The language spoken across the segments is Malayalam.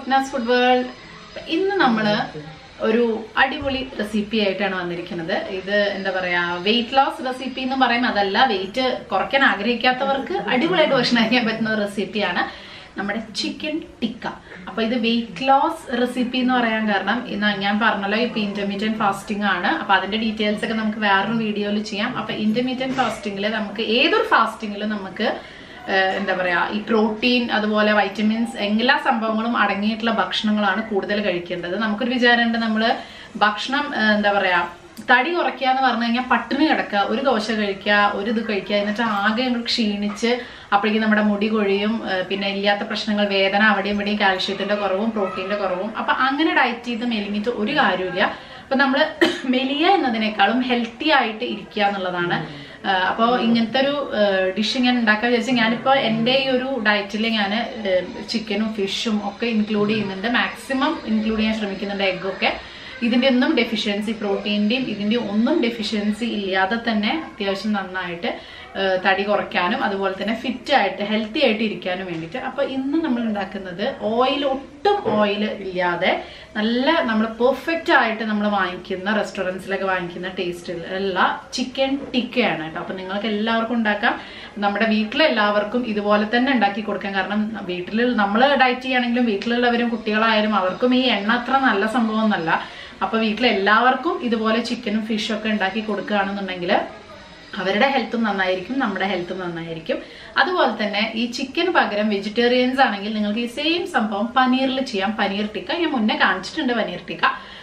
സ്വപ്നാസ് ഫുഡ് വേൾഡ് ഇന്ന് നമ്മള് ഒരു അടിപൊളി റെസിപ്പി ആയിട്ടാണ് വന്നിരിക്കുന്നത് ഇത് എന്താ പറയാ വെയിറ്റ് ലോസ് റെസിപ്പി എന്ന് പറയുമ്പോൾ അതല്ല വെയിറ്റ് കുറയ്ക്കാൻ ആഗ്രഹിക്കാത്തവർക്ക് അടിപൊളിയായിട്ട് ഭക്ഷണം കഴിക്കാൻ പറ്റുന്ന ഒരു റെസിപ്പിയാണ് നമ്മുടെ ചിക്കൻ ടിക്ക അപ്പൊ ഇത് വെയിറ്റ് ലോസ് റെസിപ്പി എന്ന് പറയാൻ കാരണം ഇന്ന് ഞാൻ പറഞ്ഞല്ലോ ഇപ്പൊ ഇന്റർമീഡിയറ്റ് ഫാസ്റ്റിംഗ് ആണ് അപ്പൊ അതിന്റെ ഡീറ്റെയിൽസ് ഒക്കെ നമുക്ക് വേറൊരു വീഡിയോയിൽ ചെയ്യാം അപ്പൊ ഇന്റർമീഡിയറ്റ് ഫാസ്റ്റിംഗിൽ നമുക്ക് ഏതൊരു ഫാസ്റ്റിംഗിലും നമുക്ക് ഏഹ് എന്താ പറയാ ഈ പ്രോട്ടീൻ അതുപോലെ വൈറ്റമിൻസ് എല്ലാ സംഭവങ്ങളും അടങ്ങിയിട്ടുള്ള ഭക്ഷണങ്ങളാണ് കൂടുതൽ കഴിക്കേണ്ടത് നമുക്കൊരു വിചാരമുണ്ട് നമ്മള് ഭക്ഷണം ഏഹ് എന്താ പറയാ തടി കുറയ്ക്കുക എന്ന് പറഞ്ഞു കഴിഞ്ഞാൽ പട്ടിണി കിടക്കുക ഒരു ദോശ കഴിക്കുക ഒരു ഇത് കഴിക്കുക എന്നിട്ട് ആകെ അങ്ങ് ക്ഷീണിച്ച് അപ്പോഴേക്കും നമ്മുടെ മുടി കൊഴിയും ഏഹ് പിന്നെ ഇല്ലാത്ത പ്രശ്നങ്ങൾ വേദന അവിടെയും ഇവിടെയും കാൽഷ്യത്തിന്റെ കുറവും പ്രോട്ടീന്റെ കുറവും അപ്പൊ അങ്ങനെ ഡയറ്റ് ചെയ്ത് മെലിഞ്ഞിട്ട് ഒരു കാര്യമില്ല അപ്പൊ നമ്മള് മെലിയ എന്നതിനേക്കാളും ഹെൽത്തി ആയിട്ട് ഇരിക്കുക എന്നുള്ളതാണ് അപ്പോൾ ഇങ്ങനത്തെ ഒരു ഡിഷ് ഞാൻ ഉണ്ടാക്കാൻ വിചാരിച്ചാൽ ഞാനിപ്പോൾ എൻ്റെ ഈ ഒരു ഡയറ്റിൽ ഞാൻ ചിക്കനും ഫിഷും ഒക്കെ ഇൻക്ലൂഡ് ചെയ്യുന്നുണ്ട് മാക്സിമം ഇൻക്ലൂഡ് ചെയ്യാൻ ശ്രമിക്കുന്നുണ്ട് എഗ്ഗൊക്കെ ഇതിൻ്റെ ഒന്നും ഡെഫിഷ്യൻസി പ്രോട്ടീൻ്റെയും ഇതിൻ്റെ ഒന്നും ഡെഫിഷ്യൻസി ഇല്ലാതെ തന്നെ അത്യാവശ്യം നന്നായിട്ട് ഏഹ് തടി കുറയ്ക്കാനും അതുപോലെ തന്നെ ഫിറ്റ് ആയിട്ട് ഹെൽത്തി ആയിട്ട് ഇരിക്കാനും വേണ്ടിയിട്ട് അപ്പോൾ ഇന്ന് നമ്മൾ ഉണ്ടാക്കുന്നത് ഓയിൽ ഒട്ടും ഓയിൽ ഇല്ലാതെ നല്ല നമ്മൾ പെർഫെക്റ്റ് ആയിട്ട് നമ്മൾ വാങ്ങിക്കുന്ന റെസ്റ്റോറൻറ്റ്സിലൊക്കെ വാങ്ങിക്കുന്ന ടേസ്റ്റിലുള്ള ചിക്കൻ ടിക്കയാണ് കേട്ടോ അപ്പോൾ നിങ്ങൾക്ക് എല്ലാവർക്കും ഉണ്ടാക്കാം നമ്മുടെ വീട്ടിലെല്ലാവർക്കും ഇതുപോലെ തന്നെ ഉണ്ടാക്കി കൊടുക്കാം കാരണം വീട്ടിൽ നമ്മൾ ഡയറ്റ് ചെയ്യുകയാണെങ്കിലും വീട്ടിലുള്ളവരും കുട്ടികളായാലും അവർക്കും ഈ എണ്ണ അത്ര നല്ല സംഭവം ഒന്നല്ല അപ്പൊ വീട്ടിലെല്ലാവർക്കും ഇതുപോലെ ചിക്കനും ഫിഷും ഒക്കെ ഉണ്ടാക്കി കൊടുക്കുകയാണെന്നുണ്ടെങ്കിൽ അവരുടെ ഹെൽത്തും നന്നായിരിക്കും നമ്മുടെ ഹെൽത്തും നന്നായിരിക്കും അതുപോലെ തന്നെ ഈ ചിക്കന് പകരം വെജിറ്റേറിയൻസ് ആണെങ്കിൽ നിങ്ങൾക്ക് ഈ സെയിം സംഭവം പനീറിൽ ചെയ്യാം പനീർ ടിക്ക ഞാൻ മുന്നേ കാണിച്ചിട്ടുണ്ട് പനീർ ടിക്ക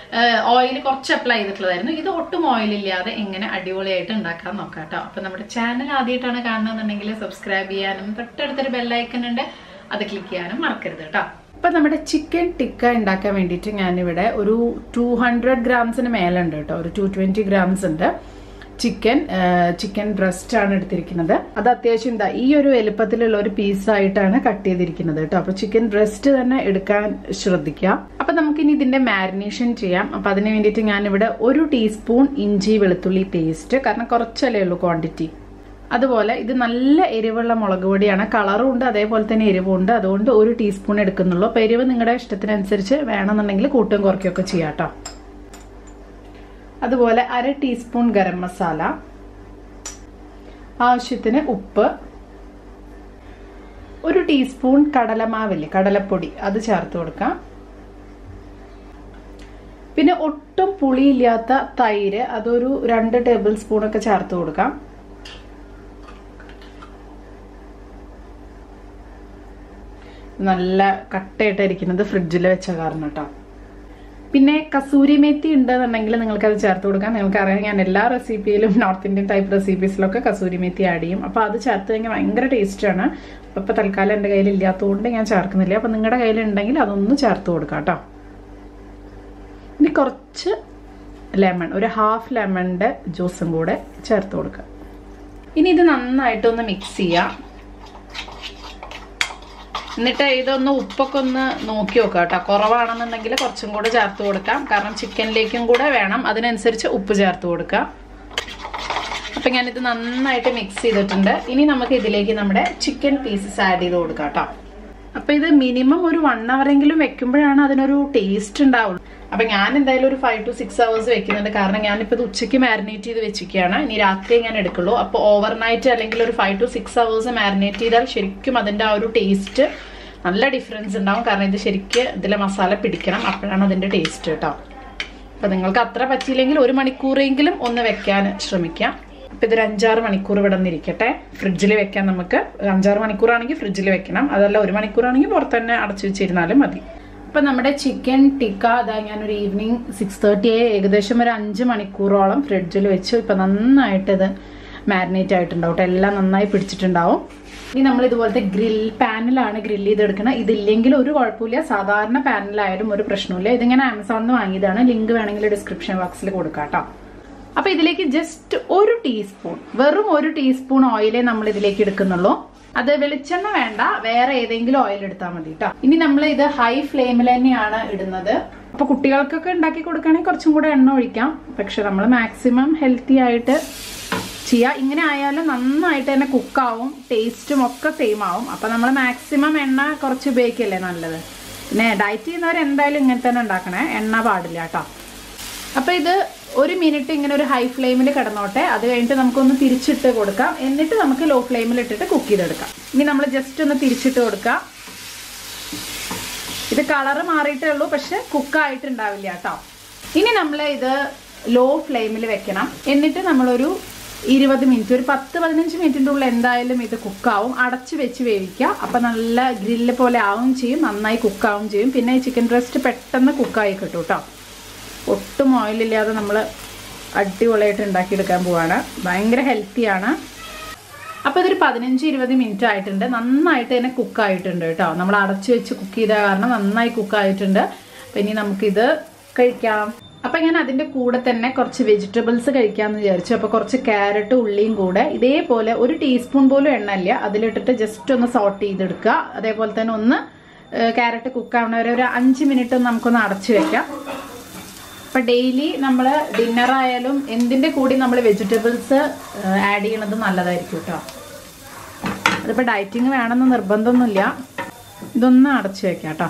ഓയിൽ കുറച്ച് അപ്ലൈ ചെയ്തിട്ടുള്ളതായിരുന്നു ഇത് ഒട്ടും ഓയിൽ ഇല്ലാതെ എങ്ങനെ അടിപൊളിയായിട്ട് ഉണ്ടാക്കാൻ നോക്കാം കേട്ടോ അപ്പൊ നമ്മുടെ ചാനൽ ആദ്യമായിട്ടാണ് കാണുന്നതെന്നുണ്ടെങ്കിൽ സബ്സ്ക്രൈബ് ചെയ്യാനും തൊട്ടടുത്തൊരു ബെല്ലൈക്കൺ ഉണ്ട് അത് ക്ലിക്ക് ചെയ്യാനും മറക്കരുത് കേട്ടോ ഇപ്പൊ നമ്മുടെ ചിക്കൻ ടിക്ക ഉണ്ടാക്കാൻ വേണ്ടിയിട്ട് ഞാനിവിടെ ഒരു ടു ഹൺഡ്രഡ് ഗ്രാംസിന് മേലുണ്ട് കേട്ടോ ഒരു ടു ട്വന്റി ഗ്രാംസ് ഉണ്ട് ചിക്കൻ ചിക്കൻ ബ്രസ്റ്റ് ആണ് എടുത്തിരിക്കുന്നത് അത് അത്യാവശ്യം എന്താ ഈ ഒരു വലുപ്പത്തിലുള്ള ഒരു പീസായിട്ടാണ് കട്ട് ചെയ്തിരിക്കുന്നത് കേട്ടോ അപ്പൊ ചിക്കൻ ബ്രസ്റ്റ് തന്നെ എടുക്കാൻ ശ്രദ്ധിക്കുക അപ്പൊ നമുക്കിനി ഇതിന്റെ മാരിനേഷൻ ചെയ്യാം അപ്പൊ അതിന് വേണ്ടിയിട്ട് ഞാനിവിടെ ഒരു ടീസ്പൂൺ ഇഞ്ചി വെളുത്തുള്ളി പേസ്റ്റ് കാരണം കുറച്ചല്ലേ ഉള്ളൂ ക്വാണ്ടിറ്റി അതുപോലെ ഇത് നല്ല എരിവുള്ള മുളക് പൊടിയാണ് കളറും ഉണ്ട് അതേപോലെ തന്നെ എരിവും ഉണ്ട് അതുകൊണ്ട് ഒരു ടീസ്പൂൺ എടുക്കുന്നുള്ളൂ അപ്പൊ എരിവ് നിങ്ങളുടെ ഇഷ്ടത്തിനനുസരിച്ച് വേണമെന്നുണ്ടെങ്കിൽ കൂട്ടും കുറയ്ക്കുകയൊക്കെ ചെയ്യാം കേട്ടോ അതുപോലെ അര ടീസ്പൂൺ ഗരം മസാല ആവശ്യത്തിന് ഉപ്പ് ഒരു ടീസ്പൂൺ കടലമാവില്ലേ കടലപ്പൊടി അത് ചേർത്ത് കൊടുക്കാം പിന്നെ ഒട്ടും പുളിയില്ലാത്ത തൈര് അതൊരു രണ്ട് ടേബിൾ സ്പൂൺ ഒക്കെ ചേർത്ത് കൊടുക്കാം നല്ല കട്ടയായിട്ടിരിക്കുന്നത് ഫ്രിഡ്ജിൽ വെച്ച കാരണം കേട്ടോ പിന്നെ കസൂരി മേത്തി ഉണ്ടെന്നുണ്ടെങ്കിൽ നിങ്ങൾക്ക് അത് ചേർത്ത് കൊടുക്കാം നിങ്ങൾക്ക് അറിയാം ഞാൻ എല്ലാ റെസിപ്പിയിലും നോർത്ത് ഇന്ത്യൻ ടൈപ്പ് റെസിപ്പീസിലൊക്കെ കസൂരി മേത്തി ആഡ് ചെയ്യും അപ്പോൾ അത് ചേർത്ത് കഴിഞ്ഞാൽ ഭയങ്കര ടേസ്റ്റാണ് അപ്പോൾ ഇപ്പോൾ തൽക്കാലം എൻ്റെ കയ്യിൽ ഇല്ലാത്തതുകൊണ്ട് ഞാൻ ചേർക്കുന്നില്ല അപ്പോൾ നിങ്ങളുടെ കയ്യിൽ ഉണ്ടെങ്കിൽ അതൊന്ന് ചേർത്ത് കൊടുക്കാം കേട്ടോ ഇനി കുറച്ച് ലെമൺ ഒരു ഹാഫ് ലെമണിൻ്റെ ജ്യൂസും കൂടെ ചേർത്ത് കൊടുക്കുക ഇനി ഇത് നന്നായിട്ടൊന്ന് മിക്സ് ചെയ്യാം എന്നിട്ട് ഇതൊന്ന് ഉപ്പൊക്കെ ഒന്ന് നോക്കി നോക്കാം കേട്ടോ കുറവാണെന്നുണ്ടെങ്കിൽ കുറച്ചും കൂടെ ചേർത്ത് കൊടുക്കാം കാരണം ചിക്കനിലേക്കും കൂടെ വേണം അതിനനുസരിച്ച് ഉപ്പ് ചേർത്ത് കൊടുക്കാം അപ്പം ഞാനിത് നന്നായിട്ട് മിക്സ് ചെയ്തിട്ടുണ്ട് ഇനി നമുക്ക് ഇതിലേക്ക് നമ്മുടെ ചിക്കൻ പീസസ് ആഡ് ചെയ്ത് കൊടുക്കാം കേട്ടോ അപ്പം ഇത് മിനിമം ഒരു വൺ അവറെങ്കിലും വെക്കുമ്പോഴാണ് അതിനൊരു ടേസ്റ്റ് ഉണ്ടാവുള്ളൂ അപ്പൊ ഞാൻ എന്തായാലും ഒരു ഫൈവ് ടു സിക്സ് അവേഴ്സ് വെക്കുന്നുണ്ട് കാരണം ഞാനിപ്പോൾ ഇത് ഉച്ചയ്ക്ക് മാരിനേറ്റ് ചെയ്ത് വെച്ചിരിക്കുകയാണ് ഇനി രാത്രി ഞാൻ എടുക്കുള്ളൂ അപ്പോൾ ഓവർനൈറ്റ് അല്ലെങ്കിൽ ഒരു five to six hours marinate ചെയ്താൽ ശരിക്കും അതിൻ്റെ ആ ഒരു ടേസ്റ്റ് നല്ല ഡിഫറൻസ് ഉണ്ടാവും കാരണം ഇത് ശരിക്ക് ഇതിലെ മസാല പിടിക്കണം അപ്പോഴാണ് അതിൻ്റെ ടേസ്റ്റ് കേട്ടോ അപ്പം നിങ്ങൾക്ക് അത്ര പറ്റിയില്ലെങ്കിൽ ഒരു മണിക്കൂറെങ്കിലും ഒന്ന് വെക്കാൻ ശ്രമിക്കാം അപ്പം ഇതൊരു അഞ്ചാറ് മണിക്കൂർ ഇവിടെ നിന്നിരിക്കട്ടെ ഫ്രിഡ്ജിൽ വെക്കാൻ നമുക്ക് ഒരു അഞ്ചാറ് മണിക്കൂറാണെങ്കിൽ ഫ്രിഡ്ജിൽ വെക്കണം അതല്ല ഒരു മണിക്കൂറാണെങ്കിൽ പുറത്ത് തന്നെ അടച്ചു വെച്ചിരുന്നാലും മതി ഇപ്പം നമ്മുടെ ചിക്കൻ ടിക്ക അതാ ഞാനൊരു ഈവനിങ് സിക്സ് തേർട്ടി ഏകദേശം ഒരു അഞ്ച് മണിക്കൂറോളം ഫ്രിഡ്ജിൽ വെച്ചു ഇപ്പം നന്നായിട്ട് ഇത് മാരിനേറ്റ് ആയിട്ടുണ്ടാവും എല്ലാം നന്നായി പിടിച്ചിട്ടുണ്ടാവും ഇനി നമ്മൾ ഇതുപോലത്തെ ഗ്രിൽ പാനിലാണ് ഗ്രിൽ ചെയ്തെടുക്കണം ഇതില്ലെങ്കിൽ ഒരു കുഴപ്പമില്ല സാധാരണ പാനിലായാലും ഒരു പ്രശ്നമില്ല ഇതിങ്ങനെ ആമസോണിൽ നിന്ന് വാങ്ങിയതാണ് ലിങ്ക് വേണമെങ്കിൽ ഡിസ്ക്രിപ്ഷൻ ബോക്സിൽ കൊടുക്കാം കേട്ടോ അപ്പൊ ഇതിലേക്ക് ജസ്റ്റ് ഒരു ടീസ്പൂൺ വെറും ഒരു ടീസ്പൂൺ ഓയിലേ നമ്മൾ ഇതിലേക്ക് എടുക്കുന്നുള്ളൂ അത് വെളിച്ചെണ്ണ വേണ്ട വേറെ ഏതെങ്കിലും ഓയിൽ എടുത്താൽ മതി കേട്ടോ ഇനി നമ്മൾ ഇത് ഹൈ ഫ്ലെയിമിൽ തന്നെയാണ് ഇടുന്നത് അപ്പൊ കുട്ടികൾക്കൊക്കെ ഉണ്ടാക്കി കൊടുക്കുകയാണെങ്കിൽ കുറച്ചും കൂടെ എണ്ണ ഒഴിക്കാം പക്ഷെ നമ്മൾ മാക്സിമം ഹെൽത്തി ആയിട്ട് ചെയ്യുക ഇങ്ങനെ ആയാലും നന്നായിട്ട് തന്നെ കുക്കാവും ടേസ്റ്റും ഒക്കെ സെയിം ആവും അപ്പം നമ്മൾ മാക്സിമം എണ്ണ കുറച്ച് ഉപയോഗിക്കല്ലേ നല്ലത് പിന്നെ ഡയറ്റ് ചെയ്യുന്നവർ എന്തായാലും ഇങ്ങനെ തന്നെ ഉണ്ടാക്കണേ എണ്ണ പാടില്ല കേട്ടോ അപ്പോൾ ഇത് ഒരു മിനിറ്റ് ഇങ്ങനെ ഒരു ഹൈ ഫ്ലെയിമിൽ കിടന്നോട്ടെ അത് കഴിഞ്ഞിട്ട് നമുക്കൊന്ന് തിരിച്ചിട്ട് കൊടുക്കാം എന്നിട്ട് നമുക്ക് ലോ ഫ്ലെയിമിൽ ഇട്ടിട്ട് കുക്ക് ചെയ്തെടുക്കാം ഇനി നമ്മൾ ജസ്റ്റ് ഒന്ന് തിരിച്ചിട്ട് കൊടുക്കാം ഇത് കളറ് മാറിയിട്ടേ ഉള്ളൂ പക്ഷെ കുക്കായിട്ടുണ്ടാവില്ല കേട്ടോ ഇനി നമ്മൾ ഇത് ലോ ഫ്ലെയിമിൽ വെക്കണം എന്നിട്ട് നമ്മളൊരു ഇരുപത് മിനിറ്റ് ഒരു പത്ത് പതിനഞ്ച് മിനിറ്റിൻ്റെ ഉള്ളിൽ എന്തായാലും ഇത് കുക്കാവും അടച്ച് വെച്ച് വേവിക്കുക അപ്പം നല്ല ഗ്രില്ല് പോലെ ആവും ചെയ്യും നന്നായി കുക്കാവും ചെയ്യും പിന്നെ ഈ ചിക്കൻ ബ്രസ്റ്റ് പെട്ടെന്ന് കുക്കായി കിട്ടും കേട്ടോ ഒട്ടും ഓയിലില്ലാതെ നമ്മൾ അടിപൊളിയായിട്ട് ഉണ്ടാക്കിയെടുക്കാൻ പോവാണ് ഭയങ്കര ഹെൽത്തിയാണ് അപ്പോൾ ഇതൊരു പതിനഞ്ച് ഇരുപത് മിനിറ്റ് ആയിട്ടുണ്ട് നന്നായിട്ട് തന്നെ കുക്കായിട്ടുണ്ട് കേട്ടോ നമ്മൾ അടച്ചു വെച്ച് കുക്ക് ചെയ്ത കാരണം നന്നായി കുക്കായിട്ടുണ്ട് അപ്പം ഇനി നമുക്കിത് കഴിക്കാം അപ്പം ഞാൻ അതിൻ്റെ കൂടെ തന്നെ കുറച്ച് വെജിറ്റബിൾസ് കഴിക്കാമെന്ന് വിചാരിച്ചു അപ്പോൾ കുറച്ച് ക്യാരറ്റ് ഉള്ളിയും കൂടെ ഇതേപോലെ ഒരു ടീസ്പൂൺ പോലും എണ്ണയില്ല അതിലിട്ടിട്ട് ജസ്റ്റ് ഒന്ന് സോട്ട് ചെയ്തെടുക്കുക അതേപോലെ തന്നെ ഒന്ന് ക്യാരറ്റ് കുക്കാവണ വരെ ഒരു അഞ്ച് മിനിറ്റ് നമുക്കൊന്ന് അടച്ചു വെക്കാം അപ്പൊ ഡെയിലി നമ്മൾ ഡിന്നർ ആയാലും എന്തിന്റെ കൂടി നമ്മൾ വെജിറ്റബിൾസ് ആഡ് ചെയ്യണത് നല്ലതായിരിക്കും കേട്ടോ അതിപ്പോ ഡയറ്റിങ് വേണമെന്ന് നിർബന്ധമൊന്നുമില്ല ഇതൊന്ന് അടച്ചു വെക്കാം കേട്ടോ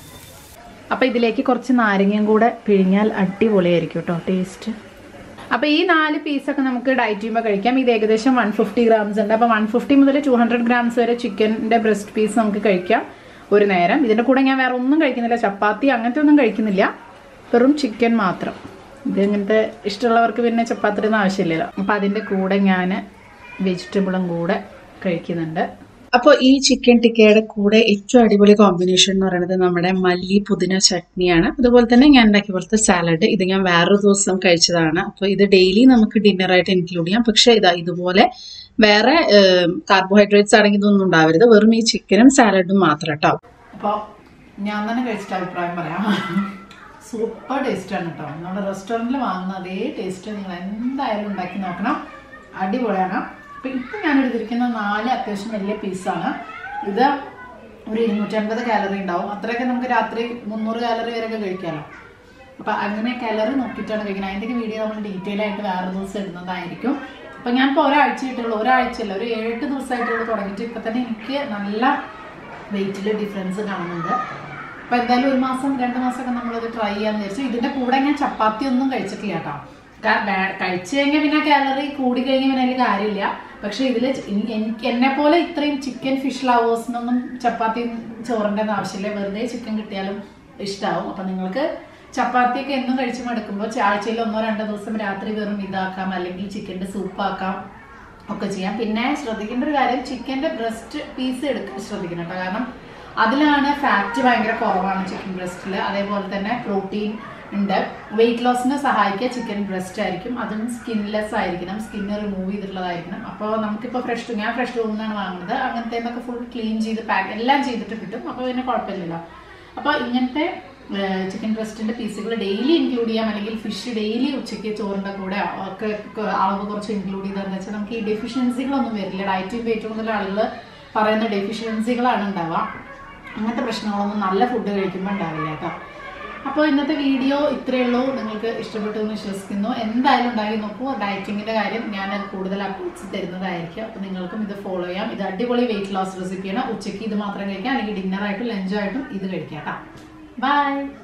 അപ്പൊ ഇതിലേക്ക് കുറച്ച് നാരങ്ങയും കൂടെ പിഴിഞ്ഞാൽ അടിപൊളിയായിരിക്കും കേട്ടോ ടേസ്റ്റ് അപ്പൊ ഈ നാല് പീസൊക്കെ നമുക്ക് ഡയറ്റ് ചെയ്യുമ്പോൾ കഴിക്കാം ഇത് ഏകദേശം വൺ ഫിഫ്റ്റി ഗ്രാംസ് ഉണ്ട് അപ്പൊ വൺ ഫിഫ്റ്റി മുതൽ ടു ഹൺഡ്രഡ് ഗ്രാംസ് വരെ ചിക്കൻ്റെ ബ്രസ്റ്റ് പീസ് നമുക്ക് കഴിക്കാം ഒരു നേരം ഇതിന്റെ കൂടെ ഞാൻ വേറെ ഒന്നും കഴിക്കുന്നില്ല ചപ്പാത്തി അങ്ങനത്തെ ഒന്നും കഴിക്കുന്നില്ല വെറും ചിക്കൻ മാത്രം ഇത് ഇങ്ങനത്തെ ഇഷ്ടമുള്ളവർക്ക് പിന്നെ ചപ്പാത്തിയുടെ ഒന്നും ആവശ്യമില്ലല്ലോ അപ്പൊ അതിന്റെ കൂടെ ഞാൻ വെജിറ്റബിളും കൂടെ കഴിക്കുന്നുണ്ട് അപ്പോൾ ഈ ചിക്കൻ ടിക്കയുടെ കൂടെ ഏറ്റവും അടിപൊളി കോമ്പിനേഷൻ എന്ന് പറയുന്നത് നമ്മുടെ മല്ലി പുതിന ചട്നിയാണ് അതുപോലെ തന്നെ ഞാൻ ഉണ്ടാക്കിയ പോലത്തെ സാലഡ് ഇത് ഞാൻ വേറൊരു ദിവസം കഴിച്ചതാണ് അപ്പോൾ ഇത് ഡെയിലി നമുക്ക് ഡിന്നറായിട്ട് ഇൻക്ലൂഡ് ചെയ്യാം പക്ഷേ ഇതാ ഇതുപോലെ വേറെ കാർബോഹൈഡ്രേറ്റ്സ് ആണെങ്കിൽ ഇതൊന്നും ഉണ്ടാവരുത് വെറും ഈ ചിക്കനും സാലഡും മാത്രം കേട്ടോ അപ്പോൾ ഞാൻ തന്നെ കഴിച്ചിട്ട് അഭിപ്രായം പറയാം സൂപ്പർ ടേസ്റ്റാണ് കേട്ടോ നമ്മുടെ റെസ്റ്റോറൻറ്റിൽ വാങ്ങുന്ന അതേ ടേസ്റ്റ് നിങ്ങൾ എന്തായാലും ഉണ്ടാക്കി നോക്കണം അടിപൊളിയാണ് അപ്പം ഇപ്പം ഞാൻ എടുത്തിരിക്കുന്ന നാല് അത്യാവശ്യം വലിയ പീസാണ് ഇത് ഒരു ഇരുന്നൂറ്റൻപത് കാലറി ഉണ്ടാവും അത്രയൊക്കെ നമുക്ക് രാത്രി മുന്നൂറ് കാലറി വരെയൊക്കെ കഴിക്കാമല്ലോ അപ്പം അങ്ങനെ കാലറി നോക്കിയിട്ടാണ് കഴിക്കുന്നത് അതിൻ്റെയൊക്കെ വീഡിയോ നമ്മൾ ഡീറ്റെയിൽ ആയിട്ട് വേറെ ദിവസം ഇടുന്നതായിരിക്കും അപ്പം ഞാൻ ഇപ്പോൾ ഒരാഴ്ച ആയിട്ടുള്ളൂ ഒരാഴ്ചയല്ല ഒരു ഏഴെട്ട് ദിവസമായിട്ടുള്ളൂ തുടങ്ങിയിട്ട് ഇപ്പം തന്നെ എനിക്ക് നല്ല വെയിറ്റിൽ ഡിഫറൻസ് കാണുന്നുണ്ട് അപ്പോൾ എന്തായാലും ഒരു മാസം രണ്ട് മാസമൊക്കെ നമ്മളത് ട്രൈ ചെയ്യാന്ന് വിചാരിച്ചു ഇതിൻ്റെ കൂടെ ഞാൻ ചപ്പാത്തി ഒന്നും കഴിച്ചിട്ടില്ല കേട്ടോ കാ- വേ- കഴിച്ചു കഴിഞ്ഞാൽ പിന്നെ കാലറി കൂടി കഴിഞ്ഞാൽ പിന്നെ അതിൽ കാര്യമില്ല പക്ഷെ ഇതിൽ എനിക്ക് എന്നെ പോലെ ഇത്രയും ചിക്കൻ ഫിഷ് ലവേഴ്സിനൊന്നും ചപ്പാത്തി ചോറിൻ്റെ ഒന്നും ആവശ്യമില്ല വെറുതെ ചിക്കൻ കിട്ടിയാലും ഇഷ്ടമാവും അപ്പം നിങ്ങൾക്ക് ചപ്പാത്തിയൊക്കെ എന്നും കഴിച്ച് മടുക്കുമ്പോൾ ആഴ്ചയിൽ ഒന്നോ രണ്ടോ ദിവസം രാത്രി വെറും ഇതാക്കാം അല്ലെങ്കിൽ ചിക്കൻ്റെ സൂപ്പാക്കാം ഒക്കെ ചെയ്യാം പിന്നെ ശ്രദ്ധിക്കേണ്ട ഒരു കാര്യം ചിക്കൻ്റെ ബ്രസ്റ്റ് പീസ് എടുക്കാൻ ശ്രദ്ധിക്കണം കേട്ടോ കാരണം അതിലാണ് ഫാറ്റ് ഭയങ്കര കുറവാണ് ചിക്കൻ ബ്രസ്റ്റിൽ അതേപോലെ തന്നെ പ്രോട്ടീൻ ഉണ്ട് വെയിറ്റ് ലോസിനെ സഹായിക്കുക ചിക്കൻ ബ്രസ്റ്റ് ആയിരിക്കും അതും സ്കിൻലെസ് ആയിരിക്കണം സ്കിന്ന് റിമൂവ് ചെയ്തിട്ടുള്ളതായിരിക്കണം അപ്പോൾ നമുക്കിപ്പോൾ ഫ്രഷ് ഞാൻ ഫ്രഷ് റൂമിൽ നിന്നാണ് വാങ്ങുന്നത് അങ്ങനത്തെ ഒക്കെ ഫുൾ ക്ലീൻ ചെയ്ത് പാക്ക് എല്ലാം ചെയ്തിട്ട് കിട്ടും അപ്പോൾ പിന്നെ കുഴപ്പമില്ലല്ലോ അപ്പോൾ ഇങ്ങനത്തെ ചിക്കൻ ബ്രസ്റ്റിന്റെ പീസുകൾ ഡെയിലി ഇൻക്ലൂഡ് ചെയ്യാം അല്ലെങ്കിൽ ഫിഷ് ഡെയിലി ഉച്ചയ്ക്ക് ചോറിന്റെ കൂടെ ഒക്കെ ക- അളവ് കുറച്ച് ഇൻക്ലൂഡ് ചെയ്തതെന്ന് വെച്ചാൽ നമുക്ക് ഈ ഡെഫിഷ്യൻസികളൊന്നും വരില്ല ഡയറ്റിംഗ് ഏറ്റവും കൂടുതൽ ആളുകൾ പറയുന്ന ഡെഫിഷ്യൻസികളാണ് ഉണ്ടാവുക അങ്ങനത്തെ പ്രശ്നങ്ങളൊന്നും നല്ല ഫുഡ് കഴിക്കുമ്പോൾ ഉണ്ടാവില്ല കേട്ടോ അപ്പോൾ ഇന്നത്തെ വീഡിയോ ഇത്രയേ ഉള്ളൂ നിങ്ങൾക്ക് ഇഷ്ടപ്പെട്ടു എന്ന് വിശ്വസിക്കുന്നു എന്തായാലും ഉണ്ടാക്കി നോക്കൂ ഡയറ്റിങ്ങിന്റെ കാര്യം ഞാൻ അത് കൂടുതൽ അപ്ഡേറ്റ്സ് തരുന്നതായിരിക്കും അപ്പോൾ നിങ്ങൾക്കും ഇത് ഫോളോ ചെയ്യാം ഇത് അടിപൊളി വെയിറ്റ് ലോസ് റെസിപ്പിയാണ് ഉച്ചയ്ക്ക് ഇത് മാത്രം കഴിക്കാം അല്ലെങ്കിൽ ഡിന്നറായിട്ടും ലഞ്ചായിട്ടും ഇത് കഴിക്കാം കേട്ടോ ബൈ